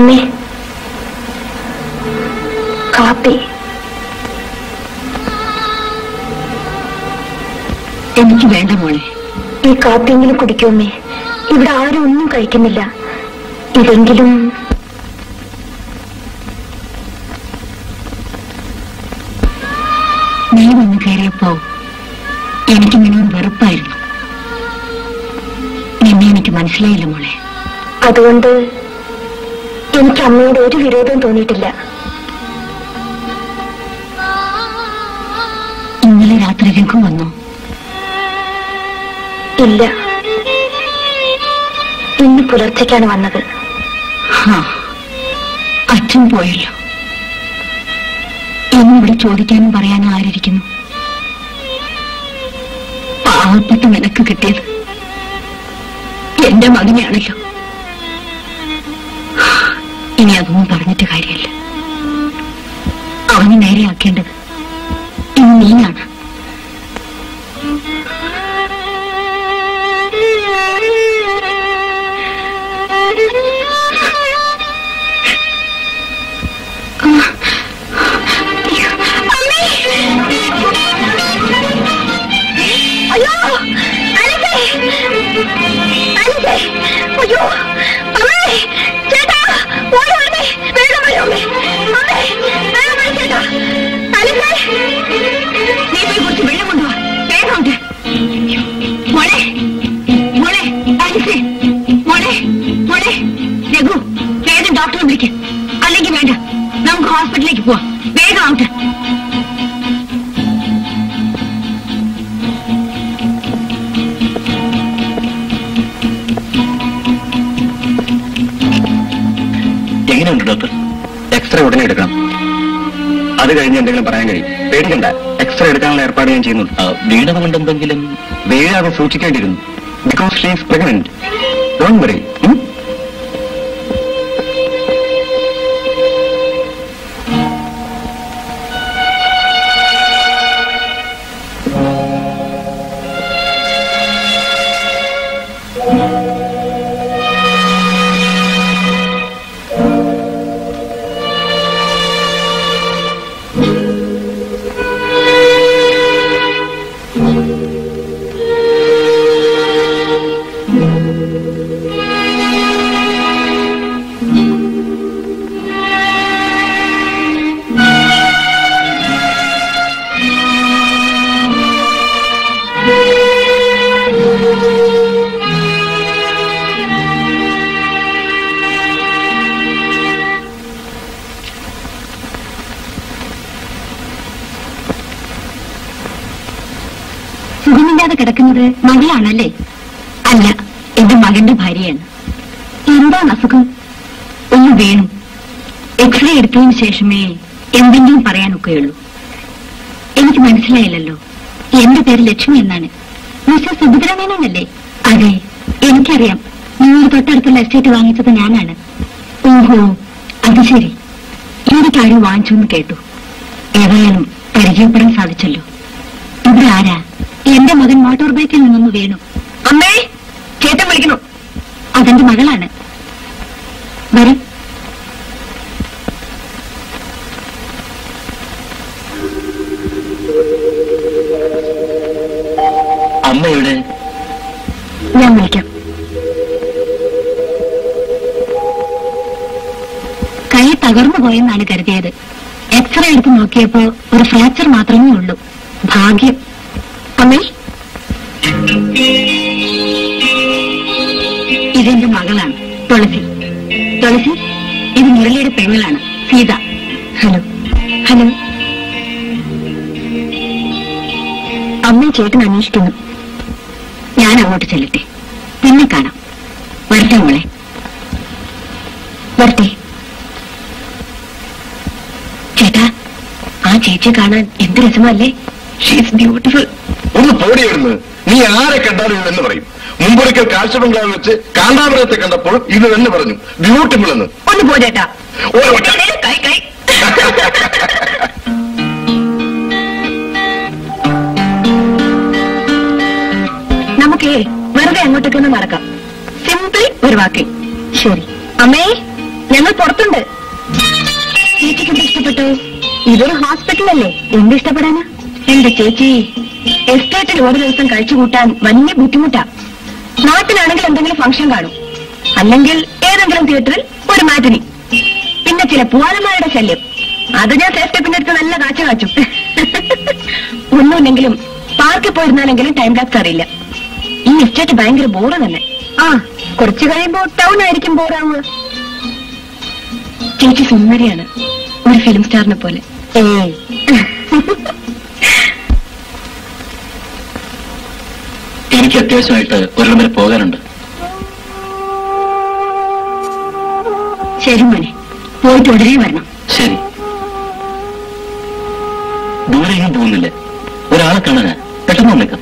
അമ്മേ കാപ്പി എനിക്ക് വേണ്ട മോളെ ഈ കാപ്പിയെങ്കിലും കുടിക്കുമേ ഇവിടെ ആരും ഒന്നും കഴിക്കുന്നില്ല ഇതെങ്കിലും നീ വന്ന് കയറിയപ്പോ എനിക്ക് നിന്നോട് വെറുപ്പായിരുന്നു നിന്നെ എനിക്ക് മനസ്സിലായില്ല മോളെ അതുകൊണ്ട് എനിക്ക് അമ്മയോട് ഒരു വിരോധവും തോന്നിയിട്ടില്ല ഇന്നലെ രാത്രി രഘു വന്നു ഇല്ല ഇന്ന് പുലർച്ചയ്ക്കാണ് വന്നത് ഹാ, അച്ഛൻ പോയല്ലോ എന്നിവിടെ ചോദിക്കാനും പറയാനും ആരിയിരിക്കുന്നു പാവപ്പെട്ട നിനക്ക് കിട്ടിയത് എന്റെ മകനെയാണല്ലോ ഇനി അതൊന്നും പറഞ്ഞിട്ട് കാര്യമില്ല അവനെ നേരെയാക്കേണ്ടത് ഇന്ന് നീയാണ് അയ്യോ അനസേ അനസേ അയ്യോ അമ്മേ ചേട്ടാ ഓടി വരണേ വേഗം വരൂ അമ്മേ അമ്മേ വേഗം വരൂ ചേട്ടാ അനസേ നീ പോയി കുറച്ച് വെള്ളം കൊണ്ടുവാ വേഗം ഉണ്ട് മോളെ മോളെ ആലിസേ മോളെ മോളെ രഘു വേഗം ഡോക്ടറെ വിളിക്ക് അല്ലെങ്കിൽ വേണ്ട നമുക്ക് ഹോസ്പിറ്റലിലേക്ക് പോവാം വേഗം ആവട്ടെ എങ്ങനെയുണ്ട് ഡോക്ടർ എക്സ്റേ ഉടനെ എടുക്കണം അത് കഴിഞ്ഞ് എന്തെങ്കിലും പറയാൻ കഴിയും പേടിക്കണ്ട എക്സ്റേ എടുക്കാനുള്ള ഏർപ്പാട് ഞാൻ ചെയ്യുന്നുണ്ട് വീണത് കൊണ്ട് എന്തെങ്കിലും വീഴാതെ സൂക്ഷിക്കേണ്ടിയിരുന്നു because she is pregnant don't worry സുഖമില്ലാതെ കിടക്കുന്നത് മകളാണല്ലേ അല്ല എന്റെ മകന്റെ ഭാര്യയാണ് എന്താണ് അസുഖം ഒന്ന് വീണു എക്സ്റേ എടുത്തതിന് ശേഷമേ എന്തെങ്കിലും പറയാനൊക്കെയുള്ളൂ എനിക്ക് മനസ്സിലായില്ലല്ലോ എന്റെ പേര് ലക്ഷ്മി എന്നാണ് മിസ്റ്റർ സുഭദ്രമേനോനല്ലേ അതെ എനിക്കറിയാം നിങ്ങൾ തൊട്ടടുത്തുള്ള എസ്റ്റേറ്റ് വാങ്ങിച്ചത് ഞാനാണ് ഓഹോ അത് ശരി എനിക്ക് ആരും വാങ്ങിച്ചു എന്ന് കേട്ടു ഏതായാലും പരിചയപ്പെടാൻ സാധിച്ചല്ലോ ഇവിടെ ആരാ എന്റെ മകൻ മോട്ടോർ ബൈക്കിൽ നിന്നൊന്ന് വീണു അമ്മേ ചേട്ടൻ വിളിക്കുന്നു അതെന്റെ മകളാണ് വരും അമ്മയുടെ ഞാൻ വിളിക്കാം കൈ തകർന്നു പോയെന്നാണ് കരുതിയത് എക്സ്റേ എടുത്ത് നോക്കിയപ്പോ ഒരു ഫ്രാക്ചർ മാത്രമേ ഉള്ളൂ ഭാഗ്യം അമ്മേ ഇതെന്റെ മകളാണ് തുളസി തുളസി ഇത് മുരളിയുടെ പെങ്ങളാണ് സീത ഹലോ ഹലോ അമ്മയും ചേട്ടൻ അന്വേഷിക്കുന്നു ഞാൻ അങ്ങോട്ട് ചെല്ലട്ടെ പിന്നെ കാണാം വരട്ടെ മോളെ വരട്ടെ ചേട്ടാ ആ ചേച്ചിയെ കാണാൻ എന്ത് രസമല്ലേ ഷീസ് ബ്യൂട്ടിഫുൾ ഒന്ന് പോടിയിടുന്നു നീ ആരെ കണ്ടാലും എന്ന് പറയും മുമ്പൊരിക്കൽ കാഴ്ച ബംഗ്ലാവ് വെച്ച് കാണ്ടാമൃഗത്തെ കണ്ടപ്പോൾ ഇത് തന്നെ പറഞ്ഞു ബ്യൂട്ടിഫുൾ എന്ന് ഒന്ന് പോ ചേട്ടാ ഓ, ഒറ്റ. കൈ കൈ നമുക്കേ വെറുതെ അങ്ങോട്ടേക്കൊന്ന് നടക്കാം സിമ്പിൾ ഒരു വാക്കിൽ ശരി അമ്മേ ഞങ്ങൾ പുറത്തുണ്ട് ചേച്ചിക്ക് എന്ത് ഇഷ്ടപ്പെട്ടു ഇതൊരു ഹോസ്പിറ്റലല്ലേ എന്ത് ഇഷ്ടപ്പെടാനാ എന്റെ ചേച്ചി എസ്റ്റേറ്റിൽ ഒരു ദിവസം കഴിച്ചു കൂട്ടാൻ വലിയ ബുദ്ധിമുട്ടാ നാട്ടിലാണെങ്കിൽ എന്തെങ്കിലും ഫംഗ്ഷൻ കാണും അല്ലെങ്കിൽ ഏതെങ്കിലും തിയേറ്ററിൽ ഒരു മാറ്റിനി പിന്നെ ചില പൂവാലന്മാരുടെ ശല്യം അത് ഞാൻ സേഫ്റ്റി പിന്നെ എടുത്ത് നല്ല കാച്ചു കാച്ചും ഒന്നുമില്ലെങ്കിലും പാർക്കിൽ പോയിരുന്നാലെങ്കിലും ടൈം ലാപ്സ് അറിയില്ല ഈ എസ്റ്റേറ്റ് ഭയങ്കര ബോറ് തന്നെ ആ കുറച്ചു കഴിയുമ്പോ ടൗൺ ആയിരിക്കും ബോറാവുക ചേച്ചി സുന്ദരിയാണ് ഒരു ഫിലിം സ്റ്റാറിനെ പോലെ എനിക്ക് അത്യാവശ്യമായിട്ട് ഒരിടം വരെ പോകാനുണ്ട് ശരി മോനെ പോയിട്ട് ഉടനെ വരണം ശരി ദൂരെ എങ്ങും പോകുന്നില്ല ഒരാളെ കാണാനാ പെട്ടെന്ന് വന്നേക്കാം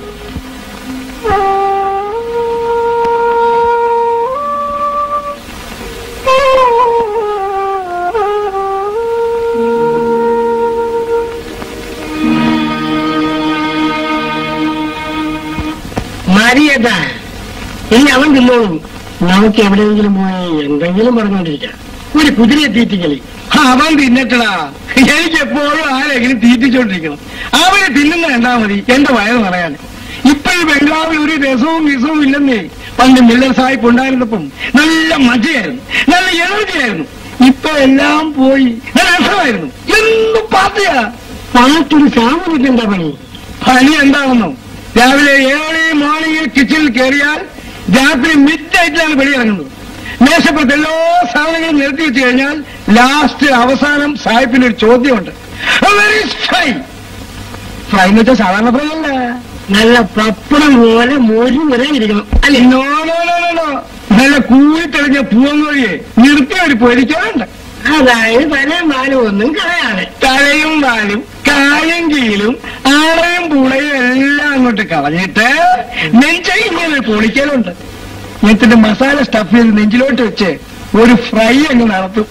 മരിയതാ ഇനി അവൻ തിന്നോളും നമുക്ക് എവിടെയെങ്കിലും പോയി എന്തെങ്കിലും പറഞ്ഞോണ്ടിരിക്കാം ഒരു കുതിരയെ തീറ്റിക്കളി അവൻ തിന്നട്ടടാ എനിക്ക് എപ്പോഴും ആരെങ്കിലും തീറ്റിച്ചോണ്ടിരിക്കണം അവന് തിന്നുന്ന കണ്ടാ മതി എന്റെ വയറ് പറയാൻ ഇപ്പൊ ഈ ബംഗ്ലാവിൽ ഒരു രസവും വിസവും ഇല്ലെന്നേ പണ്ട് മില്ലർ സാഹിബ് ഉണ്ടായിരുന്നപ്പം നല്ല മജയായിരുന്നു നല്ല എനർജി ആയിരുന്നു ഇപ്പൊ എല്ലാം പോയി നല്ല രസമായിരുന്നു എന്ത് പാർട്ടിയാ പാട്ടൊരു സാമൂഹ്യത്തിന് എന്താ പണി പണി എന്താണെന്നോ രാവിലെ ഏഴ് മോർണിംഗിൽ കിച്ചണിൽ കയറിയാൽ രാത്രി മിഡ് നൈറ്റിലാണ് വെളിയിറങ്ങുന്നത് മേശപ്പുറത്ത് എല്ലാ സാധനങ്ങളും നിരത്തി വെച്ച് കഴിഞ്ഞാൽ ലാസ്റ്റ് അവസാനം സാഹിബിന്റെ ഒരു ചോദ്യമുണ്ട് വെരി ഫ്രൈ ഫ്രൈ എന്ന് വെച്ചാൽ സാധാരണ ഫ്രൈ അല്ല നല്ല പപ്പടം പോലെ മോരി വരെ ഇരിക്കണം അല്ലെ no no no no no നല്ല കൂടി തെളിഞ്ഞ പൂവങ്കോഴിയെ നിർത്തി ഒരു പൊരിക്കാറുണ്ട് അതായത് തലയും വാലും ഒന്നും കളയാതെ തലയും വാലും കായും കീലും ആളയും പൂളയും എല്ലാം അങ്ങോട്ട് കളഞ്ഞിട്ട് നെഞ്ച ഇങ്ങനെ പൊളിക്കലുണ്ട് എന്നിട്ട് മസാല സ്റ്റഫ് ചെയ്ത് നെഞ്ചിലോട്ട് വെച്ച് ഒരു ഫ്രൈ അങ്ങ് നടത്തും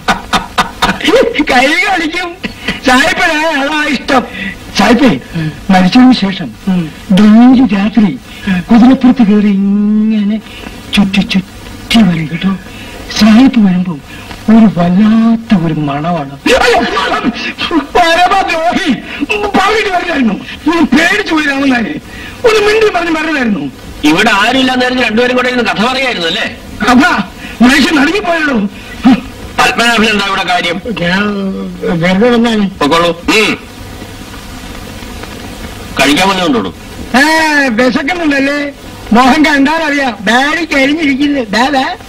കൈ കളിക്കും സായിപ്പനായ അതാ ഇഷ്ടം സായിപ്പേ മരിച്ചതിന് ശേഷം ഡെയിലി രാത്രി കുതിരപ്പുറത്ത് കയറി ഇങ്ങനെ ചുറ്റി ചുറ്റി വരും കേട്ടോ സായിപ്പ് വരുമ്പോ ഒരു വല്ലാത്ത ഒരു മണമാണ് പരമദ്രോഹി പറഞ്ഞിട്ട് വരില്ലായിരുന്നു ഒന്ന് പേടിച്ചു പോയി രാമനാരെ ഒന്ന് മിണ്ടി പറഞ്ഞ് മറന്നായിരുന്നു ഇവിടെ ആരുമില്ലാന്നായിരുന്നു രണ്ടുപേരും കൂടെ ഇരുന്ന് കഥ പറയായിരുന്നു അല്ലേ അതാ മനുഷ്യൻ നടുങ്ങിപ്പോയല്ലോ പത്മനാഭൻ എന്താ ഇവിടെ കാര്യം ഞാൻ വെറുതെ വന്നാണ് പൊക്കോളൂ കഴിക്കാൻ വന്നുകൊണ്ടോളൂ ഏ വിശക്കുന്നുണ്ടല്ലേ മോഹൻ കണ്ടാൽ അറിയാം ഡാഡി കഴിഞ്ഞിരിക്കുന്നു ഡാഡാ